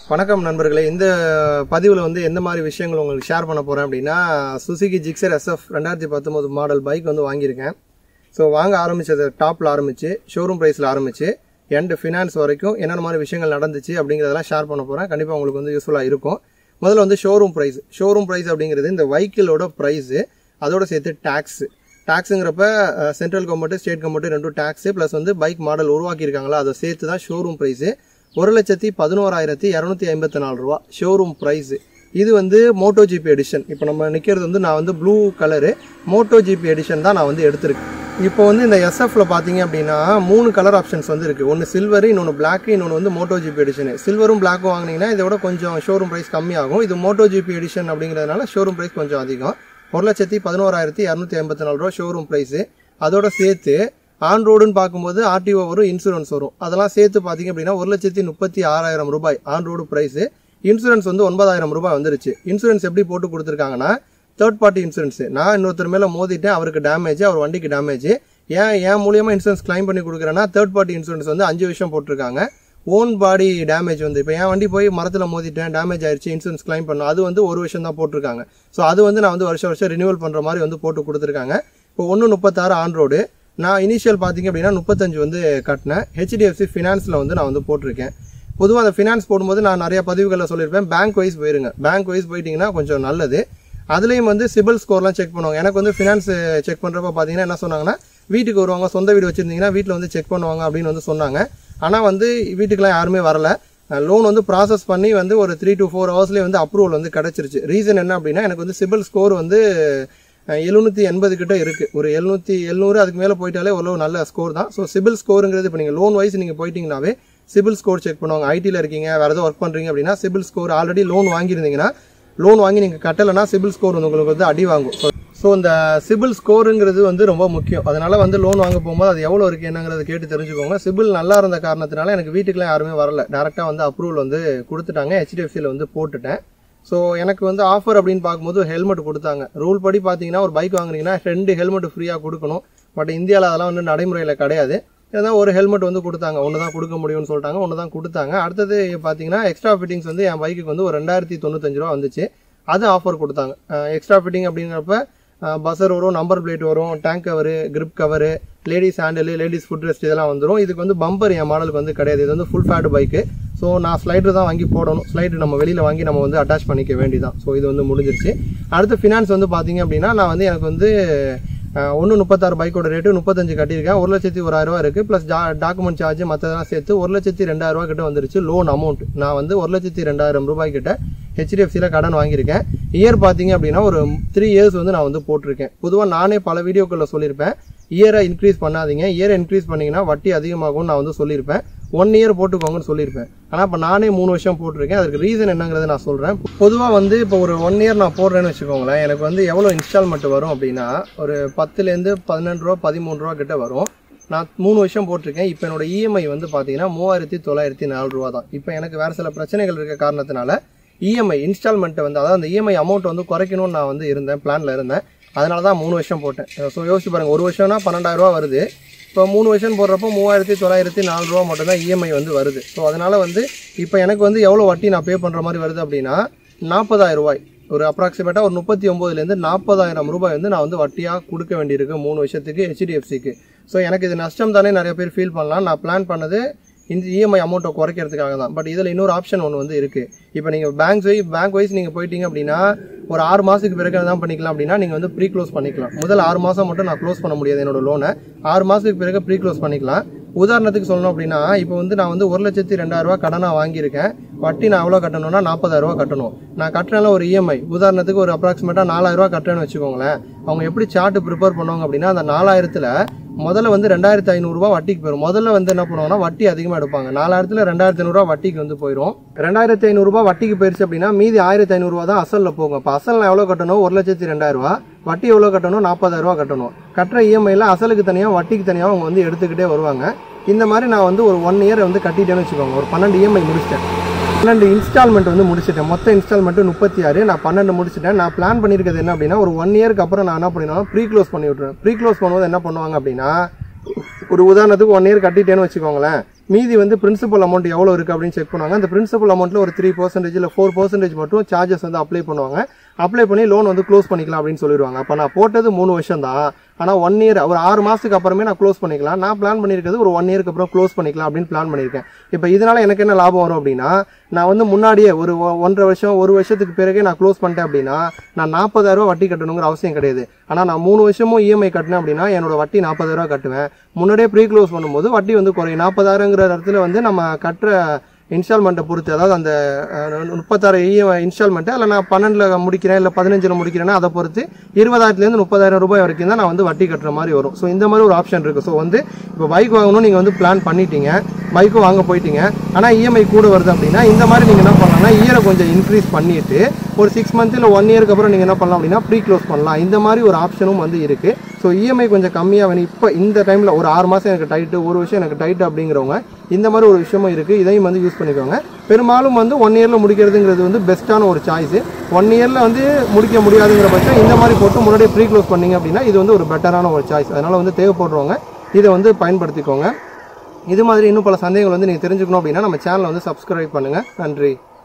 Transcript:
வணக்கம் நண்பர்களே இந்த பதிவில் வந்து எந்த மாதிரி விஷயங்கள் உங்களுக்கு ஷேர் பண்ண போகிறேன் அப்படின்னா சுசுகி ஜிக்ஸர் எஸ்எஃப் ரெண்டாயிரத்தி பத்தொம்போது மாடல் பைக் வந்து வாங்கியிருக்கேன் ஸோ வாங்க ஆரம்பிச்சது டாப்பில் ஆரம்பிச்சு ஷோரூம் ப்ரைஸில் ஆரம்பிச்சு எண்ட் ஃபினான்ஸ் வரைக்கும் என்னென்ன மாதிரி விஷயங்கள் நடந்துச்சு அப்படிங்கிறதெல்லாம் ஷேர் பண்ண போகிறேன் கண்டிப்பாக உங்களுக்கு வந்து யூஸ்ஃபுல்லாக இருக்கும் முதல்ல வந்து ஷோரூம் ப்ரைஸ் ஷோரூம் ப்ரைஸ் அப்படிங்கிறது இந்த வெஹிக்கிளோட ப்ரைஸு அதோட சேர்த்து டேக்ஸு டேக்ஸுங்கிறப்ப சென்ட்ரல் கவர்மெண்ட் ஸ்டேட் கவர்மெண்ட் ரெண்டும் டேக்ஸு ப்ளஸ் வந்து பைக் மாடல் உருவாக்கியிருக்காங்களா அதை சேர்த்து தான் ஷோரூம் ப்ரைஸு ஒரு லட்சத்தி பதினோராயிரத்தி இரநூத்தி ஐம்பத்தி நாலு ரூபா ஷோரூம் ப்ரைஸு இது வந்து மோட்டோ ஜிபி எடிஷன் இப்போ நம்ம நிற்கிறது வந்து நான் வந்து blue colour Moto GP edition தான் நான் வந்து எடுத்திருக்கேன் இப்போ வந்து இந்த எஸ்எஃப்ல பார்த்தீங்க அப்படின்னா மூணு கலர் ஆப்ஷன்ஸ் வந்து இருக்குது ஒன்று சில்வர் இன்னொன்று பிளாக் இன்னொன்று வந்து மோட்டோ ஜிபி எடிஷன் சில்வரும் பிளாக்கும் வாங்கினீங்கன்னா இதோட கொஞ்சம் ஷோரூம் ப்ரைஸ் கம்மியாகும் இது மோட்டோ ஜிபி எடிஷன் அப்படிங்கிறதுனால ஷோரூம் ப்ரைஸ் கொஞ்சம் அதிகம் ஒரு லட்சத்தி பதினோராயிரத்தி இரநூத்தி ஐம்பத்தி நாலு ரூபா ஷோரூம் ப்ரைஸு அதோட சேர்த்து ஆன் ரோடுன்னு பார்க்கும்போது ஆர்டிஓ வரும் இன்சூரன்ஸ் வரும் அதெல்லாம் சேர்த்து பார்த்தீங்க அப்படின்னா ஒரு லட்சத்தி முப்பத்தி ஆறாயிரம் ரூபாய் ஆன் ரோடு ப்ரைஸு இன்சூரன்ஸ் வந்து ஒன்பதாயிரம் ரூபாய் வந்துருச்சு இன்சூரன்ஸ் எப்படி போட்டு கொடுத்துருக்காங்கன்னா தேர்ட் பார்ட்டி இன்சூரன்ஸ் நான் இன்னொருத்தர் மேலே மோதிட்டேன் அவருக்கு டேமேஜ் அவர் வண்டிக்கு டேமேஜ் ஏன் ஏன் மூலியமா இன்சூரன்ஸ் கிளைம் பண்ணி கொடுக்குறேன்னா தேர்ட் பார்ட்டி இன்சூரன்ஸ் வந்து அஞ்சு விஷயம் போட்டிருக்காங்க ஓன் பாடி டேமேஜ் வந்து இப்போ என் வண்டி போய் மரத்தில் மோதிட்டேன் டேமேஜ் ஆயிடுச்சு இன்சூரன்ஸ் கிளைம் பண்ணும் அது வந்து ஒரு வருஷம் தான் போட்டிருக்காங்க ஸோ அது வந்து நான் வந்து வருஷம் வருஷம் ரினியூவல் பண்ணுற மாதிரி வந்து போட்டு கொடுத்துருக்காங்க இப்போ ஒன்று முப்பத்தாறு ஆன் ரோடு நான் இனிஷியல் பார்த்தீங்க அப்படின்னா முப்பத்தஞ்சு வந்து கட்டினேன் ஹெச்டிஎஃப்சி ஃபினான்ஸில் வந்து நான் வந்து போட்டிருக்கேன் பொதுவாக அந்த ஃபினான்ஸ் போடும்போது நான் நிறைய பதிவுகளில் சொல்லியிருப்பேன் பேங்க் வைஸ் போயிருங்க பேங்க் வைஸ் போயிட்டீங்கன்னா கொஞ்சம் நல்லது அதுலேயும் வந்து சிபில் ஸ்கோர்லாம் செக் பண்ணுவாங்க எனக்கு வந்து ஃபினான்ஸ் செக் பண்ணுறப்ப பார்த்தீங்கன்னா என்ன சொன்னாங்கன்னா வீட்டுக்கு வருவாங்க சொந்த வீடு வச்சுருந்தீங்கன்னா வீட்டில் வந்து செக் பண்ணுவாங்க அப்படின்னு வந்து சொன்னாங்க ஆனால் வந்து வீட்டுக்கெலாம் யாருமே வரல லோன் வந்து ப்ராசஸ் பண்ணி வந்து ஒரு த்ரீ டு ஃபோர் ஹவர்ஸ்லேயே வந்து அப்ரூவல் வந்து கிடச்சிருச்சு ரீசன் என்ன அப்படின்னா எனக்கு வந்து சிபில் ஸ்கோர் வந்து எழுநூற்றி எண்பது கிட்ட இருக்குது ஒரு எழுநூற்றி எழுநூறு அதுக்கு மேலே போயிட்டாலே ஓரளவு நல்ல ஸ்கோர் தான் ஸோ சிபில் ஸ்கோருங்கிறது இப்போ நீங்கள் லோன் வைஸ் நீங்கள் போயிட்டீங்கன்னாவே சிபில் ஸ்கோர் செக் பண்ணுவாங்க ஐடியில் இருக்கீங்க வேறு ஏதோ ஒர்க் பண்ணுறீங்க அப்படின்னா சிபில் ஸ்கோர் ஆல்ரெடி லோன் வாங்கியிருந்தீங்கன்னா லோன் வாங்கி நீங்கள் கட்டலைன்னா சிபில் ஸ்கோர் வந்து உங்களுக்கு வந்து அடி வாங்கும் ஸோ ஸோ இந்த சிபில் ஸ்கோருங்கிறது வந்து ரொம்ப முக்கியம் அதனால வந்து லோன் வாங்க போகும்போது அது எவ்வளோ இருக்குது என்னங்கிறத கேட்டு தெரிஞ்சுக்கோங்க சிபில் நல்லா இருந்த காரணத்தினால எனக்கு வீட்டுக்குலாம் யாருமே வரல டேரெக்டாக வந்து அப்ரூவல் வந்து கொடுத்துட்டாங்க ஹெச்டிஎஃப்சியில் வந்து போட்டுட்டேன் ஸோ எனக்கு வந்து ஆஃபர் அப்படின்னு பார்க்கும்போது ஹெல்மெட் கொடுத்தாங்க ரூல் படி பார்த்தீங்கன்னா ஒரு பைக் வாங்குனீங்கன்னா ரெண்டு ஹெல்மெட் ஃப்ரீயாக கொடுக்கணும் பட் இந்தியாவில் அதெல்லாம் வந்து நடைமுறையில் கிடையாது ஏதாவது ஒரு ஹெல்மெட் வந்து கொடுத்தாங்க ஒன்று தான் கொடுக்க முடியும்னு சொல்லிட்டாங்க ஒன்று தான் கொடுத்தாங்க அடுத்தது பார்த்தீங்கன்னா எக்ஸ்ட்ரா ஃபிட்டிங்ஸ் வந்து என் பைக்குக்கு வந்து ஒரு ரெண்டாயிரத்தி தொண்ணூத்தஞ்சு ரூபா வந்துச்சு அது ஆஃபர் கொடுத்தாங்க எக்ஸ்ட்ரா ஃபிட்டிங் அப்படிங்கிறப்ப பஸர் வரும் நம்பர் பிளேட் வரும் tank cover grip cover ladies handle ladies foot rest இதெல்லாம் வந்துடும் இதுக்கு வந்து பம்பர் என் மாடலுக்கு வந்து கிடையாது இது வந்து ஃபுல் ஃபேட் பைக்கு ஸோ நான் ஸ்லைடர் தான் வாங்கி போடணும் ஸ்லைடர் நம்ம வெளியில் வாங்கி நம்ம வந்து அட்டாச் பண்ணிக்க வேண்டியதான் ஸோ இது வந்து முடிஞ்சிருச்சு அடுத்து ஃபினான்ஸ் வந்து பார்த்தீங்க அப்படின்னா நான் வந்து எனக்கு வந்து ஒன்று முப்பத்தாறு பைக்கோட ரேட்டு முப்பத்தஞ்சு கட்டியிருக்கேன் ஒரு லட்சத்தி ஒரு ஆயிரம் ரூபா இருக்குது ப்ளஸ் டாக்குமெண்ட் சார்ஜ் மற்றதெல்லாம் சேர்த்து ஒரு லட்சத்தி ரெண்டாயிரம் ரூபா கிட்ட வந்துருச்சு லோன் அமௌண்ட் நான் வந்து ஒரு லட்சத்தி ரெண்டாயிரம் ரூபாய் கிட்ட ஹெச்டிஎஃப்சியில் கடன் வாங்கியிருக்கேன் இயர் பார்த்தீங்க அப்படின்னா ஒரு த்ரீ இயர்ஸ் வந்து நான் வந்து போட்டிருக்கேன் பொதுவாக நானே பல வீடியோக்களில் சொல்லியிருப்பேன் இயரை இன்க்ரீஸ் பண்ணாதீங்க இயரை இன்க்ரீஸ் பண்ணீங்கன்னா வட்டி அதிகமாகும்னு நான் வந்து சொல்லியிருப்பேன் ஒன் இயர் போட்டுக்கோங்கன்னு சொல்லியிருப்பேன் ஆனால் இப்போ நானே மூணு வருஷம் போட்டிருக்கேன் அதுக்கு ரீசன் என்னங்கிறத நான் சொல்கிறேன் பொதுவாக வந்து இப்போ ஒரு ஒன் இயர் நான் போடுறேன்னு வச்சுக்கோங்களேன் எனக்கு வந்து எவ்வளோ இன்ஸ்டால்மெண்ட் வரும் அப்படின்னா ஒரு பத்துலேருந்து பதினெண்டு ரூபா பதிமூணு ரூபா கிட்ட வரும் நான் மூணு வருஷம் போட்டிருக்கேன் இப்போ என்னோட இஎம்ஐ வந்து பார்த்தீங்கன்னா மூவாயிரத்தி தொள்ளாயிரத்தி நாலு ரூபா தான் இப்போ எனக்கு வேறு சில பிரச்சனைகள் இருக்க காரணத்தினால இஎம்ஐ இன்ஸ்டால்மெண்ட்டை வந்து அதாவது அந்த இஎம்ஐ அமௌண்ட் வந்து குறைக்கணும்னு நான் வந்து இருந்தேன் பிளானில் இருந்தேன் அதனால தான் மூணு வருஷம் போட்டேன் ஸோ யோசிச்சு பாருங்கள் ஒரு வருஷம்னா பன்னெண்டாயிரரூவா வருது இப்போ மூணு வருஷம் போடுறப்போ மூவாயிரத்தி தொள்ளாயிரத்தி நாலு ரூபா மட்டும் தான் இஎம்ஐ வந்து வருது ஸோ அதனால் வந்து இப்போ எனக்கு வந்து எவ்வளோ வட்டி நான் பே பண்ணுற மாதிரி வருது அப்படின்னா நாற்பதாயிரம் ரூபாய் ஒரு அப்ராக்சிமேட்டாக ஒரு முப்பத்தி ஒம்போதுலேருந்து நாற்பதாயிரம் ரூபாய் வந்து நான் வந்து வட்டியாக கொடுக்க வேண்டியிருக்கு மூணு வருஷத்துக்கு ஹெச்டிஎஃப்சிக்கு ஸோ எனக்கு இது நஷ்டம் தானே நிறைய பேர் ஃபீல் பண்ணலாம் நான் பிளான் பண்ணது இந்த இஎம்ஐ அமௌண்ட்டை குறைக்கிறதுக்காக தான் பட் இதில் இன்னொரு ஆப்ஷன் ஒன்று வந்து இருக்குது இப்போ நீங்கள் பேங்க் வைஸ் பேங்க் வைஸ் நீங்கள் போயிட்டீங்க அப்படின்னா ஒரு ஆறு மாதத்துக்கு பிறகு என்ன பண்ணிக்கலாம் அப்படின்னா நீங்கள் வந்து ப்ரீ க்ளோஸ் பண்ணிக்கலாம் முதல் ஆறு மாதம் மட்டும் நான் க்ளோஸ் பண்ண முடியாது என்னோட லோனை ஆறு மாதத்துக்கு பிறகு ப்ரீ க்ளோஸ் பண்ணிக்கலாம் உதாரணத்துக்கு சொல்லணும் அப்படின்னா இப்போ வந்து நான் வந்து ஒரு லட்சத்தி ரெண்டாயிரரூவா கடனாக வாங்கியிருக்கேன் வட்டி நான் எவ்வளோ கட்டணும்னா நாற்பதாயிரரூவா கட்டணும் நான் கட்டுறேன்ல ஒரு இஎம்ஐ உதாரணத்துக்கு ஒரு அப்ராக்சிமேட்டாக நாலாயிரரூவா கட்டுறேன்னு வச்சுக்கோங்களேன் அவங்க எப்படி சார்ட் ப்ரிப்பேர் பண்ணுவாங்க அப்படின்னா அந்த நாலாயிரத்தில் முதல்ல வந்து ரெண்டாயிரத்தி ஐநூறுரூவா வட்டிக்கு போயிடும் முதல்ல வந்து என்ன பண்ணுவாங்கன்னா வட்டி அதிகமாக எடுப்பாங்க நாலாயிரத்துல ரெண்டாயிரத்தி ஐநூறுரூவா வட்டிக்கு வந்து போயிடும் ரெண்டாயிரத்தி ஐநூறுரூவா வட்டிக்கு போயிருச்சு அப்படின்னா மீதி ஆயிரத்தி ஐநூறுரூவா தான் அசலில் போகும் இப்போ அசல் நான் எவ்வளோ கட்டணும் ஒரு லட்சத்தி ரெண்டாயிரரூவா வட்டி எவ்வளோ கட்டணும் நாற்பதாயிரரூவா கட்டணும் கட்டுற இஎம்ஐயில் அசலுக்கு தனியாக வட்டிக்கு தனியாக அவங்க வந்து எடுத்துக்கிட்டே வருவாங்க இந்த மாதிரி நான் வந்து ஒரு ஒன் இயர் வந்து கட்டிட்டேன்னு வச்சுக்கோங்க ஒரு பன்னெண்டு இஎம்ஐ முடிச்சிட்டேன் பன்னெண்டு இன்ஸ்டால்மெண்ட் வந்து முடிச்சிட்டேன் மொத்த இன்ஸ்டால்மெண்ட் முப்பத்தி ஆறு நான் பன்னெண்டு முடிச்சிட்டேன் நான் பிளான் பண்ணியிருக்கிறது என்ன அப்படின்னா ஒரு ஒன் இயருக்கு அப்புறம் நான் என்ன பண்ணிடுவேன் ப்ரீ க்ளோஸ் பண்ணி விட்ருவேன் ப்ரீ க்ளோஸ் பண்ணும்போது என்ன பண்ணுவாங்க அப்படின்னா ஒரு உதாரணத்துக்கு ஒன் இயர் கட்டிட்டேன்னு வச்சுக்கோங்களேன் மீதி வந்து பிரின்சிபல் அமௌண்ட் எவ்வளோ இருக்குது அப்படின்னு செக் பண்ணுவாங்க அந்த பிரின்சிபல் அமௌண்ட்டில் ஒரு த்ரீ பர்சன்டேஜ் இல்லை ஃபோர் பர்சன்டேஜ் மட்டும் சார்ஜஸ் வந்து அப்ளை பண்ணுவாங்க அப்ளை பண்ணி லோன் வந்து க்ளோஸ் பண்ணிக்கலாம் அப்படின்னு சொல்லிடுவாங்க அப்போ நான் போட்டது மூணு வருஷம் தான் ஆனால் ஒன் இயர் ஒரு ஆறு மாதத்துக்கு அப்புறமே நான் க்ளோஸ் பண்ணிக்கலாம் நான் பிளான் பண்ணியிருக்கிறது ஒரு ஒன் இயருக்கு அப்புறம் க்ளோஸ் பண்ணிக்கலாம் அப்படின்னு பிளான் பண்ணியிருக்கேன் இப்போ இதனால எனக்கு என்ன லாபம் வரும் அப்படின்னா நான் வந்து முன்னாடியே ஒரு ஒ- ஒன்றரை வருஷம் ஒரு வருஷத்துக்கு பிறகே நான் க்ளோஸ் பண்ணிட்டேன் அப்படின்னா நான் 40000 ரூபாய் வட்டி கட்டணுங்கிற அவசியம் கிடையாது ஆனால் நான் மூணு வருஷமும் இஎம்ஐ கட்டினேன் அப்படின்னா என்னோட வட்டி 40000 ரூபாய் கட்டுவேன் முன்னாடியே ப்ரீ க்ளோஸ் பண்ணும்போது வட்டி வந்து குறையும் நாற்பதாயிரங்கிற இடத்துல வந்து நம்ம கட்டுற இன்ஸ்டால்மெண்ட்டை பொறுத்து அதாவது அந்த அஹ், முப்பத்தாறு இஎம்ஐ இன்ஸ்டால்மெண்ட்டு அதில் நான் பன்னெண்டில் முடிக்கிறேன் இல்லை பதினஞ்சில் முடிக்கிறேன்னா அதை பொறுத்து இருபதாயிரத்துலேருந்து முப்பதாயிரம் ரூபாய் வரைக்கும் தான் நான் வந்து வட்டி கட்டுற மாதிரி வரும் ஸோ இந்த மாதிரி ஒரு ஆப்ஷன் இருக்குது ஸோ வந்து இப்போ பைக் வாங்கணும் நீங்கள் வந்து பிளான் பண்ணிட்டீங்க பைக்கும் வாங்க போயிட்டீங்க ஆனால் இஎம்ஐ கூட வருது அப்படின்னா இந்த மாதிரி நீங்கள் என்ன பண்ணலாம்னா இயரை கொஞ்சம் இன்க்ரீஸ் பண்ணிட்டு ஒரு சிக்ஸ் மந்த் இல்லை ஒன் இயருக்கு அப்புறம் நீங்கள் என்ன பண்ணலாம் அப்படின்னா ப்ரீ க்ளோஸ் பண்ணலாம் இந்த மாதிரி ஒரு ஆப்ஷனும் வந்து இருக்குது ஸோ இஎம்ஐ கொஞ்சம் கம்மியாக வேணும் இப்போ இந்த டைமில் ஒரு ஆறு மாதம் எனக்கு டைட்டு ஒரு வருஷம் எனக்கு டைட்டு அப்படிங்கிறவங்க இந்த மாதிரி ஒரு விஷயமும் இருக்குது இதையும் வந்து யூஸ் பண்ணிக்கோங்க பெரும்பாலும் வந்து ஒன் இயரில் முடிக்கிறதுங்கிறது வந்து பெஸ்ட்டான ஒரு சாய்ஸு ஒன் இயரில் வந்து முடிக்க முடியாதுங்கிற பட்சம் இந்த மாதிரி போட்டு முன்னாடியே ப்ரீ க்ளோஸ் பண்ணீங்க அப்படின்னா இது வந்து ஒரு பெட்டரான ஒரு சாய்ஸ் அதனால் வந்து தேவைப்படுறவங்க இதை வந்து பயன்படுத்திக்கோங்க இது மாதிரி இன்னும் பல சந்தேகங்கள் வந்து நீங்கள் தெரிஞ்சுக்கணும் அப்படின்னா நம்ம சேனலை வந்து சப்ஸ்கிரைப் பண்ணுங்கள் நன்றி